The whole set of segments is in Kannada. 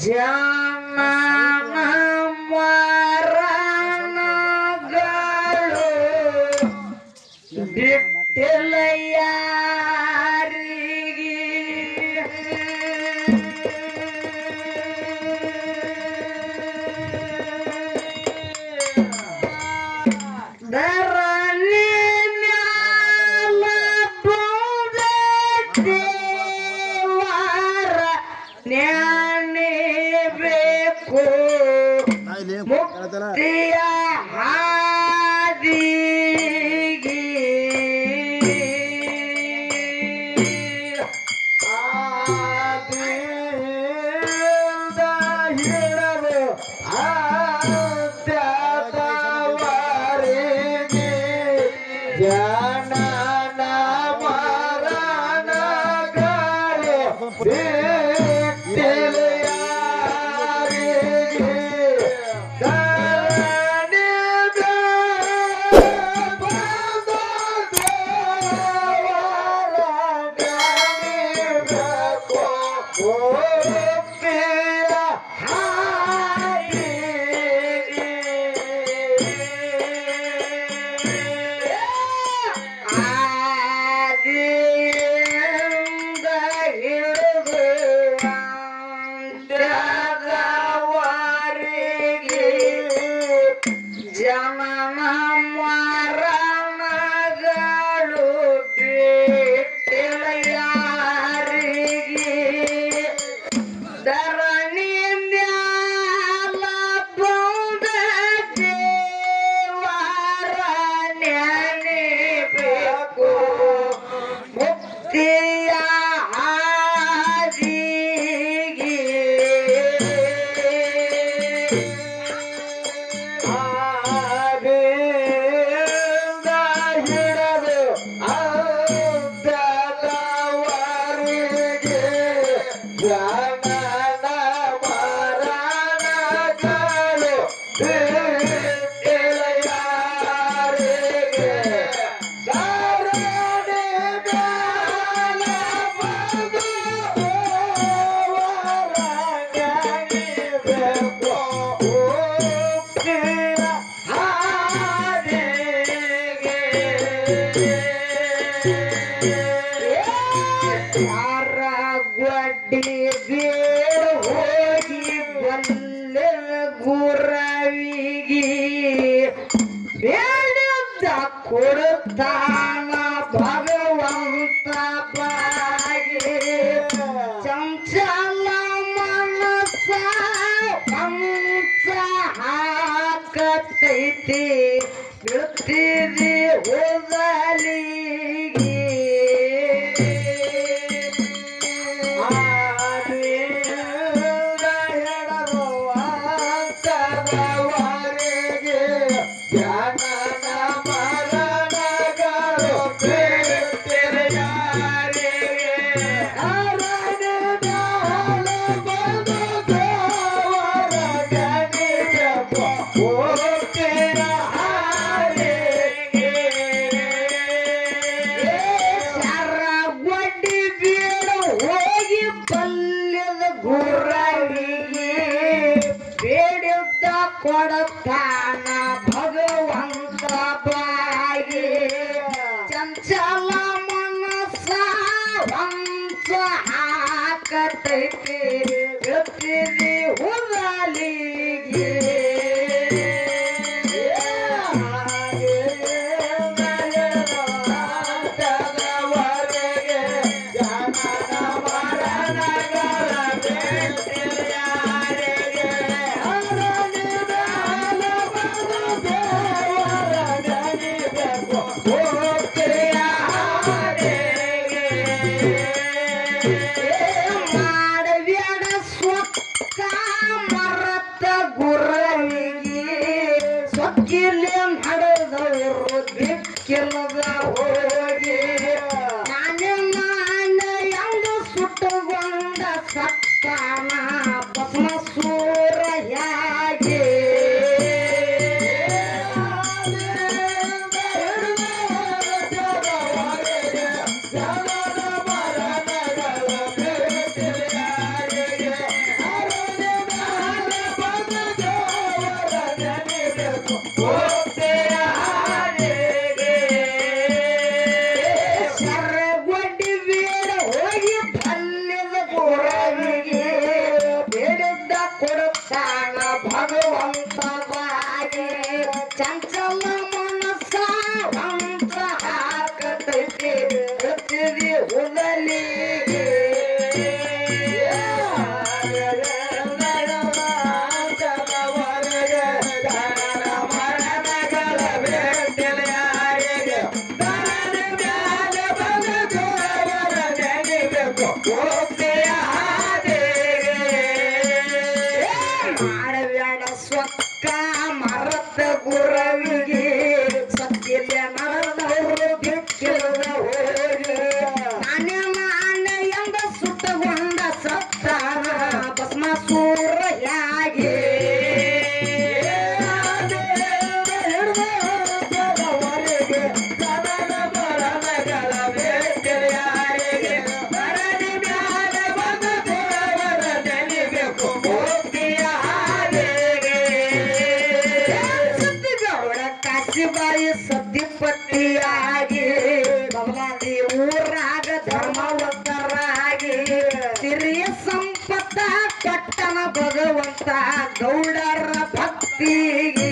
ಜಾನ ಮರಣಗಳು ಬಿಟ್ಟಿಲ್ಲ ಯಾರಿಗೆ ಧರಣಿ ಮ್ಯಾಲ ಬಂದ ದೇವರ ಜ್ಞಾನಿಬೇಕು ಮುಕ್ತಿಯ ಹಾದಿಗೆ ಆದಿಯಿಂದ ಹಿಡದು ಅಂತ್ಯದವರೆಗೆ ಜನನ ಮರಣಗಳು ಬಿಟ್ಟಿಲ್ಲ ಯಾರಿಗೆ ಧರಣಿ ಬಂದ ದೇವರ ಜ್ಞಾನಿಬೇಕು ಮುಕ್ತಿಯ ಹಾದಿಗೆ ಆದಿಯಿಂದ ಹಿಡಿದು ಅಂತ್ಯದವರೆಗೆ ಜನನ ಮರಣಗಳು ಬಿಟ್ಟಿಲ್ಲ ಯಾರಿಗೆ ಧರಣಿ ಮ್ಯಾಲ ಬಂದ ದೇವರ ನೆನೆಬೇಕು ಮುಕ್ತಿಯ ಹಾದಿಗೆ ಆದಿಯಿಂದ ಹಿಡಿದು ಅಂತ್ಯದವರೆಗೆ ಜನನ ಮರಣಗಳು ಬಿಟ್ಟಿಲ್ಲ ಯಾರಿಗೆ ಧರಣಿ ಮ್ಯಾಲ ಬಂದು ದೇವರ ಜ್ಞಾನಿಬೇಕು ಮುಕ್ತಿಯ ಯಾರಗೊಡ್ಡಿ ಬೇಡ ಹೋಗಿ ಬಲ್ಲ ಗುರವಿಗಿ ಬೇಡದ ಕೊಡುತ್ತಾನ ಭಗವಂತ ಬಾಗಿ ಚಂಚಲ ಮನಸ ಹಂಸ ಹಾಕತೈತಿ ಬಿಡ್ತೀರಿ ಹೋದಲಿಗೆ ಆದಿಯಿಂದ ಹಿಡಿದು ಅಂತರವರೆಗೆ ಜನನ ಮರಣಗಳು ಬಿಟ್ಟಿಲ್ಲ ಯಾರಿಗೆ ಅರಣ್ಯ ಮ್ಯಾಲ ಬಂದು ದೇವರ ಜ್ಞಾನಿಬೇಕು ಮುಕ್ತಿಯ ಹಾದಿಗೆ. ಶರವಡ್ಡಿ ಬೀಡ ಹೋಗಿ ಪಲ್ಯದ ಗುರವಿಗೆ ಬೇಡಿದ್ದ ಕೊಡತಾನ ಭಗವಂತ ಬಾಗಿ ಚಂಚಲ ಮನಸ್ಸ ವಂಶ ಹಾಕತೈತಿ ಎತ್ತಿರಿ ಹುದಲಿಗೆ ಮಾಡಬ್ಯಾಡ ಸ್ವಕ್ಕ ಊರಲಿಗೆ ಮಾಡಬೇಡ ಸ್ವಕ್ಕ ಮರತ ಗುರವಿಗೆ ಸತ್ಯದ ಮರದವರು ಬಿಟ್ಟಿರುವ ಹೋಗಿ ನಾನೇ ನಾನೇ ಎಂಬ ಸುಟ್ಟಗೊಂಡ ಸತ್ತಾನ ಭಸ್ಮಾಸೂರ ಯಾಗೆ ಸದ್ದಿಗೌಡ ಕಾಶಿಬಾಯಿ ಸದ್ದಿಪತಿಯಾಗಿ ಬಬಲಾದಿ ಊರಾಗ ಧರ್ಮವಂತರಾಗಿ ಸಿರಿಯ ಸಂಪತ್ತ ಪಟ್ಟಣ ಭಗವಂತ ಗೌಡರ ಭಕ್ತಿಗೆ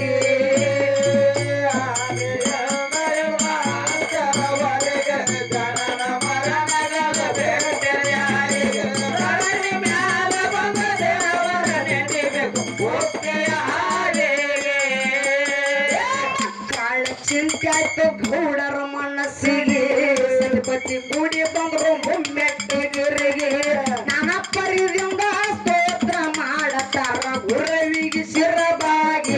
ಕಾಳ ಚಿಂತೆ ಆಯ್ತು ಗೌಡರ ಮನಸ್ಸಿಗೆ ಸತಿಪತಿ ಕೂಡಿ ಬಂದ್ರು ಮುಮ್ಮೆಟ್ಟಗಿರಿಗೆ ನಾನಾ ಪರಿದಿಂದ ಸ್ತೋತ್ರ ಮಾಡತಾರ ಗುರವಿಗೆ ಶಿರಬಾಗಿ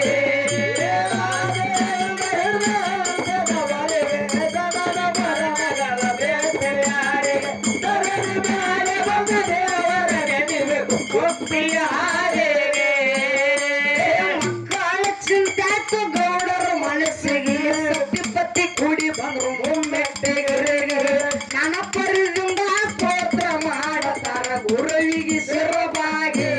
ಮಕ್ಕಳ ಚಿಂತೆ ಆಯ್ತು ಗೌಡರ ಮನಸ್ಸಿಗೆ ಸತಿಪತಿ ಕೂಡಿ ಬಂದ್ರು ಮುಮ್ಮೆಟ್ಟಗಿರಿಗೆ ನಾನಾ ಪರಿದಿಂದ ಸ್ತೋತ್ರ ಮಾಡತಾರ ಗುರವಿಗೆ ಶಿರಬಾಗಿ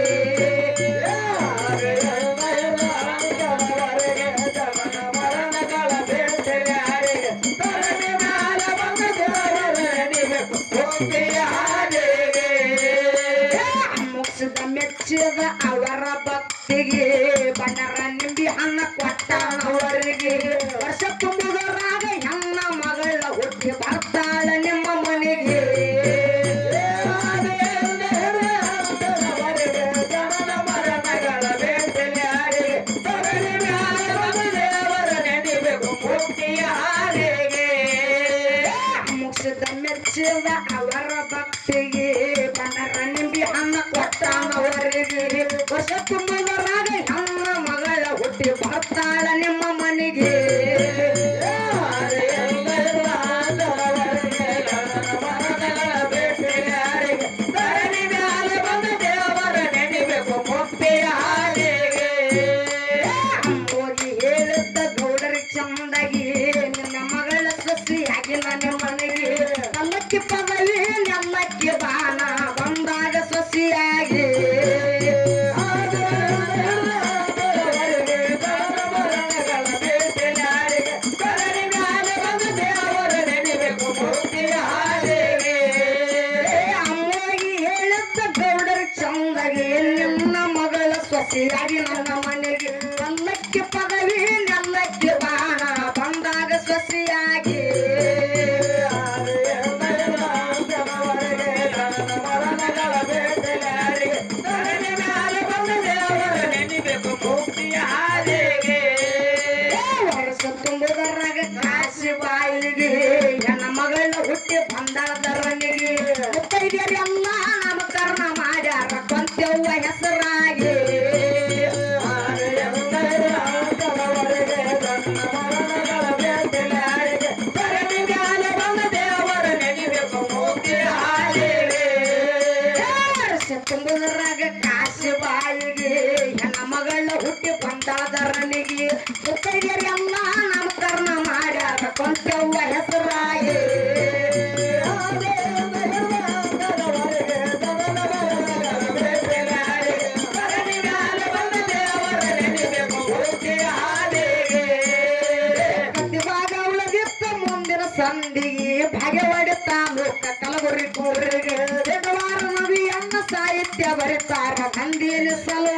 ಮುಗಿಸಿದ ಮೆಚ್ಚಿದ ಅವರ ಭಕ್ತಿಗೆ ಬಣ್ಣರ ನಿಂಬಿ ಹಣ್ಣ ಕೊಟ್ಟವರಿಗೆ ವರ್ಷ ತುಂಬುದರಾಗ ಹೆಣ್ಣ ಮಗಳ ಹುಟ್ಟಿ ಬರ್ತಾಳ ನಿಮ್ಮ ಮನೆಗೆ ಮುಗಿಸಿದ ಮೆಚ್ಚಿದ ಅವರ ಭಕ್ತಿಗೆ ಬಣ್ಣರ ನಿಂಬಿ ಹಣ್ಣ ಕೊಟ್ಟವರಿಗೆ ವರ್ಷ ತುಂಬುದರಾಗ ಹೆಣ್ಣ ಮಗಳ ಹುಟ್ಟಿ ಬರ್ತಾಳ ನಿಮ್ಮ ಮನೆಗೆ ಹೋಗಿ ಹೇಳಿದ್ದ ಗೌಡರ ಚಂದಗಿ ನಿನ್ನ ಮಗಳ ಸೊಸೆಯಾಗಿ ನನ್ನ ಮನೆಗೆ ನಲ್ಲಕ್ಕಿ ಪದವಿ ನೆಲ್ಲಕ್ಕಿ ಬಾಣ ಬಂದಾಗ ಸೊಸೆಯಾಗಿ ಅಮ್ಮಗೆ ಹೇಳಿದ್ದ ಗೌಡರ ಚಂದಗಿ ನಿನ್ನ ಮಗಳ ಸೊಸೆಯಾಗಿ ನನ್ನ ಮನೆಗೆ ನಲ್ಲಕ್ಕಿ ಪದವಿ ನೆಲ್ಲಕ್ಕಿ ಬಾಣ ಬಂದಾಗ ಸೊಸೆಯಾಗಿ ವರ್ಷ ತುಂಬುದರಾಗ ಕಾಶಿ ಬಾಯಿಗೆ ನನ್ನ ಮಗಳ ಹುಟ್ಟಿ ಬಂದಾಳದರನಿಗೆ ಮುತ್ತೈದೆಯರೆಲ್ಲ ನಾಮಕರಣ ಮಾಡ್ಯಾರ ಕೊಂತೆವ್ವ ಹೆಸರಾಗಿ ವರ್ಷ ತುಂಬುದರಾಗ ಕಾಶಿ ಬಾಯಿಗೆ ನನ್ನ ಮಗಳ ಹುಟ್ಟಿ ಬಂದಾದರನಿಗೆ ಮುತ್ತೈದೆಯರೆಲ್ಲ ನಾಮಕರಣ ಮಾಡ್ಯಾರ ಕೊಂತೆವ್ವ ಹೆಸರಾಗಿ ಪ್ರತಿಭಾಗ ಉಳಿದಿತ್ತ ಮುಂದಿನ ಸಂದಿಗೆ ಭಾಗ್ಯವಾಡಿ ತಾಲೂಕ ಕಲಬುರಗಿ ಕೂರಿಗೆ ಜಗವಾರ ನವಿಯನ್ನ ಸಾಹಿತ್ಯ ಬರೀತಾರ ನಂದಿಯಲ್ಲಿ ಸಲುವಾಗಿ